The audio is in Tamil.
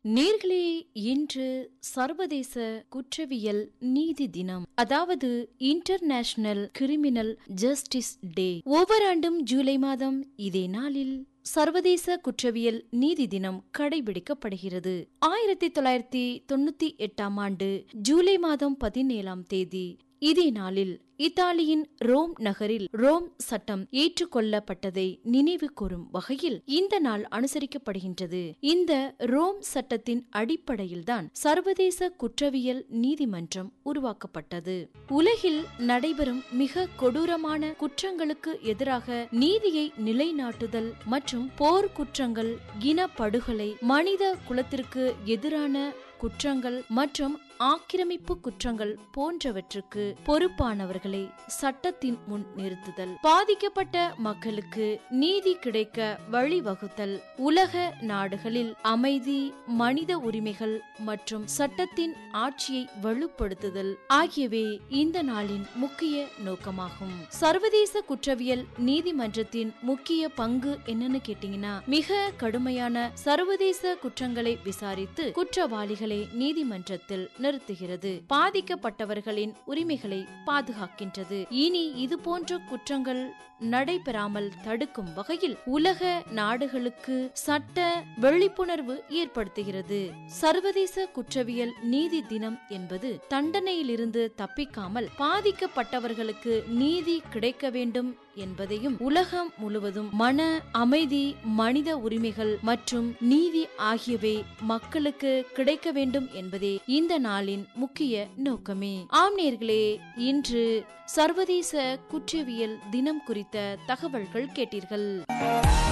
நேர்களே இன்று சர்வதேச குற்றவியல் நீதி தினம் அதாவது இன்டர்நேஷனல் கிரிமினல் ஜஸ்டிஸ் டே ஒவ்வொரு ஆண்டும் ஜூலை மாதம் இதே நாளில் சர்வதேச குற்றவியல் நீதி தினம் கடைபிடிக்கப்படுகிறது ஆயிரத்தி தொள்ளாயிரத்தி தொண்ணூத்தி எட்டாம் ஆண்டு ஜூலை மாதம் பதினேழாம் தேதி இதே நாளில் இத்தாலியின் ரோம் நகரில் ரோம் சட்டம் ஏற்றுக்கொள்ளப்பட்டதை நினைவு கூறும் வகையில் இந்த நாள் அனுசரிக்கப்படுகின்றது இந்த ரோம் சட்டத்தின் அடிப்படையில்தான் சர்வதேச குற்றவியல் நீதிமன்றம் உருவாக்கப்பட்டது உலகில் நடைபெறும் மிக கொடூரமான குற்றங்களுக்கு எதிராக நீதியை நிலைநாட்டுதல் மற்றும் போர் குற்றங்கள் இனப்படுகொலை மனித குலத்திற்கு எதிரான குற்றங்கள் மற்றும் ஆக்கிரமிப்பு குற்றங்கள் போன்றவற்றுக்கு பொறுப்பானவர்களை சட்டத்தின் முன் நிறுத்துதல் பாதிக்கப்பட்ட மக்களுக்கு நீதி கிடைக்க வழிவகுத்தல் உலக நாடுகளில் அமைதி மனித உரிமைகள் மற்றும் சட்டத்தின் ஆட்சியை வலுப்படுத்துதல் ஆகியவை இந்த நாளின் முக்கிய நோக்கமாகும் சர்வதேச குற்றவியல் நீதிமன்றத்தின் முக்கிய பங்கு என்னன்னு கேட்டீங்கன்னா மிக கடுமையான சர்வதேச குற்றங்களை விசாரித்து குற்றவாளிகளை நீதிமன்றத்தில் நிறுத்துகிறது பாதிக்கப்பட்டவர்களின் உரிமைகளை பாதுகாக்கின்றது இனி இது போன்ற குற்றங்கள் நடைபெறாமல் தடுக்கும் வகையில் உலக நாடுகளுக்கு சட்ட விழிப்புணர்வு ஏற்படுத்துகிறது சர்வதேச குற்றவியல் நீதி தினம் என்பது தண்டனையிலிருந்து தப்பிக்காமல் பாதிக்கப்பட்டவர்களுக்கு நீதி கிடைக்க வேண்டும் என்பதையும் உலகம் முழுவதும் மன அமைதி மனித உரிமைகள் மற்றும் நீதி ஆகியவை மக்களுக்கு கிடைக்க வேண்டும் என்பதே இந்த நாளின் முக்கிய நோக்கமே ஆம் நேர்களே இன்று சர்வதேச குற்றவியல் தினம் குறித்த தகவல்கள் கேட்டீர்கள்